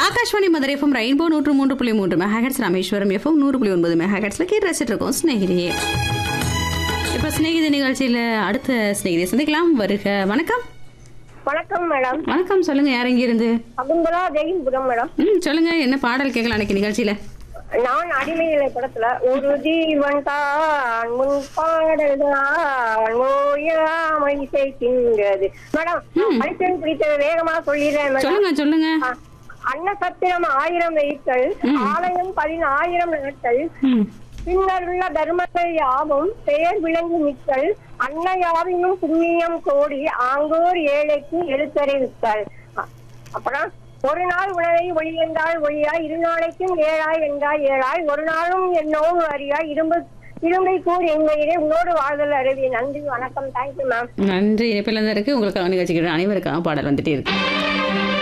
Akashvani Madurai FM rainbow நூற்று மூன்று புள்ளி மூன்று மெகாஹெட்ஸ் ராமேஸ்வரம் எஃப்எம் நூறு புள்ளி ஒன்பது மெகாஹெட்ஸ்ல கேட்டு ரசிட்டு இருக்கோம் ஸ்நேகிதியே இப்போ ஸ்நேகிதி நிகழ்ச்சியில் அடுத்த ஸ்நேகிதியை சந்திக்கலாம் வருக வணக்கம் வணக்கம் மேடம் வணக்கம் சொல்லுங்க யார் இங்க இருந்து அகுந்தலா ஜெயின்புரம் மேடம் ம் சொல்லுங்க என்ன பாடல் கேட்கலாம் அன்னைக்கு நிகழ்ச்சியில நான் அடிமையிலை படத்துல ஒரு ஜீவன் தான் முன் பாடல் தான் ஓயாமை செய்கின்றது மேடம் படித்தது பிடித்தது வேகமா சொல்லிடுறேன் மேடம் சொல்லுங்க சொல்லுங்க அ- அன்னசத்திரம் ஆயிரம் வெயிட்டல் ஆலயம் பதினாயிரம் நாட்கள் ம் பின்னர் உள்ள தர்மங்கள் யாவும் பெயர் விளங்கி நிற்கள் அன்னையாவினும் புண்ணியம் கோடி ஆங்கோர் ஏழைக்கு எழுத்தறிவித்தல் அ- அப்புறம் ஒரு நாள் உணவை ஒளி என்றால் ஒளியாய் இரு நாளைக்கும் ஏழாய் என்றால் ஏழாய் ஒரு நாளும் என்னோடு அறியாய் இரும்பு இரும்பை கூர் என்கையிலே உன்னோடு வாழ்தல் அருவி நன்றி வணக்கம் தேங்க்யூ மேம் நன்றி இணைப்பில் இருக்கு உங்களுக்கு நிகழ்ச்சிக்கு அனைவருக்காக பாடல் வந்துட்டே இருக்கு